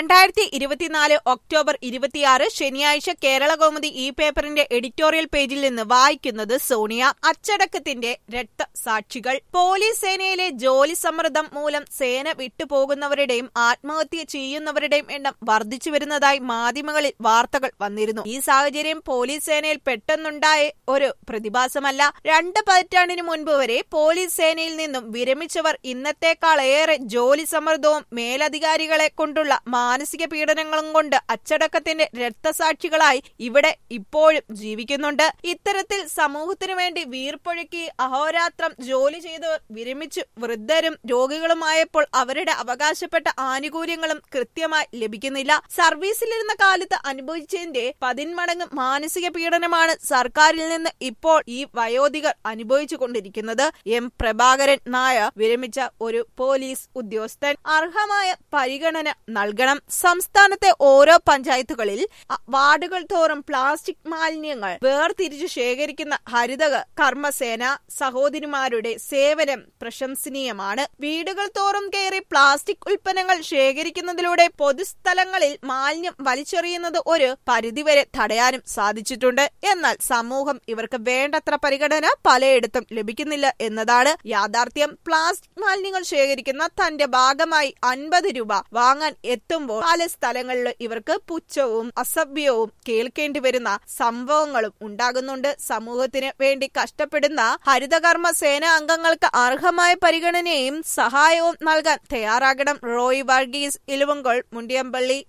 രണ്ടായിരത്തി ഇരുപത്തിനാല് ഒക്ടോബർ ഇരുപത്തിയാറ് ശനിയാഴ്ച കേരള കൗമുദി ഈ പേപ്പറിന്റെ എഡിറ്റോറിയൽ പേജിൽ നിന്ന് വായിക്കുന്നത് സോണിയ അച്ചടക്കത്തിന്റെ രക്തസാക്ഷികൾ പോലീസ് സേനയിലെ ജോലി സമ്മർദ്ദം മൂലം സേന വിട്ടുപോകുന്നവരുടെയും ആത്മഹത്യ ചെയ്യുന്നവരുടെയും എണ്ണം വർദ്ധിച്ചു വരുന്നതായി മാധ്യമങ്ങളിൽ വാർത്തകൾ വന്നിരുന്നു ഈ സാഹചര്യം പോലീസ് സേനയിൽ പെട്ടെന്നുണ്ടായ ഒരു പ്രതിഭാസമല്ല രണ്ട് പതിറ്റാണ്ടിന് മുൻപ് വരെ പോലീസ് സേനയിൽ നിന്നും വിരമിച്ചവർ ഇന്നത്തെക്കാളേറെ ജോലി സമ്മർദ്ദവും മേലധികാരികളെ കൊണ്ടുള്ള മാനസിക പീഡനങ്ങളും കൊണ്ട് അച്ചടക്കത്തിന്റെ രക്തസാക്ഷികളായി ഇവിടെ ഇപ്പോഴും ജീവിക്കുന്നുണ്ട് ഇത്തരത്തിൽ സമൂഹത്തിനു വേണ്ടി വീർപ്പൊഴുക്കി അഹോരാത്രം ജോലി ചെയ്തവർ വിരമിച്ചു വൃദ്ധരും രോഗികളുമായപ്പോൾ അവരുടെ അവകാശപ്പെട്ട ആനുകൂല്യങ്ങളും കൃത്യമായി ലഭിക്കുന്നില്ല സർവീസിലിരുന്ന കാലത്ത് അനുഭവിച്ചതിന്റെ പതിന്മടങ്ങ് മാനസിക പീഡനമാണ് സർക്കാരിൽ നിന്ന് ഇപ്പോൾ ഈ വയോധികർ അനുഭവിച്ചു കൊണ്ടിരിക്കുന്നത് എം പ്രഭാകരൻ നായർ വിരമിച്ച ഒരു പോലീസ് ഉദ്യോഗസ്ഥൻ അർഹമായ പരിഗണന നൽകണം സംസ്ഥാനത്തെ ഓരോ പഞ്ചായത്തുകളിൽ അ- വാർഡുകൾ തോറും പ്ലാസ്റ്റിക് മാലിന്യങ്ങൾ വേർതിരിച്ചു ശേഖരിക്കുന്ന ഹരിതക കർമ്മസേന സഹോദരിമാരുടെ സേവനം പ്രശംസനീയമാണ് വീടുകൾ തോറും കയറി പ്ലാസ്റ്റിക് ഉൽപ്പന്നങ്ങൾ ശേഖരിക്കുന്നതിലൂടെ പൊതുസ്ഥലങ്ങളിൽ മാലിന്യം വലിച്ചെറിയുന്നത് ഒരു പരിധിവരെ തടയാനും സാധിച്ചിട്ടുണ്ട് എന്നാൽ സമൂഹം ഇവർക്ക് വേണ്ടത്ര പരിഗണന പലയിടത്തും ലഭിക്കുന്നില്ല എന്നതാണ് യാഥാർത്ഥ്യം പ്ലാസ്റ്റിക് മാലിന്യങ്ങൾ ശേഖരിക്കുന്ന തന്റെ ഭാഗമായി അൻപത് രൂപ വാങ്ങാൻ എത്തുമ്പോൾ പല സ്ഥലങ്ങളിൽ ഇവർക്ക് പുച്ഛവും അസഭ്യവും കേൾക്കേണ്ടി വരുന്ന സംഭവങ്ങളും ഉണ്ടാകുന്നുണ്ട് സമൂഹത്തിന് വേണ്ടി കഷ്ടപ്പെടുന്ന ഹരിതകർമ്മ സേന അംഗങ്ങൾക്ക് അർഹമായ പരിഗണനയും സഹായവും നൽകാൻ തയ്യാറാകണം റോയ് വർഗീസ് ഇലുവങ്കോൾ മുണ്ടിയമ്പള്ളി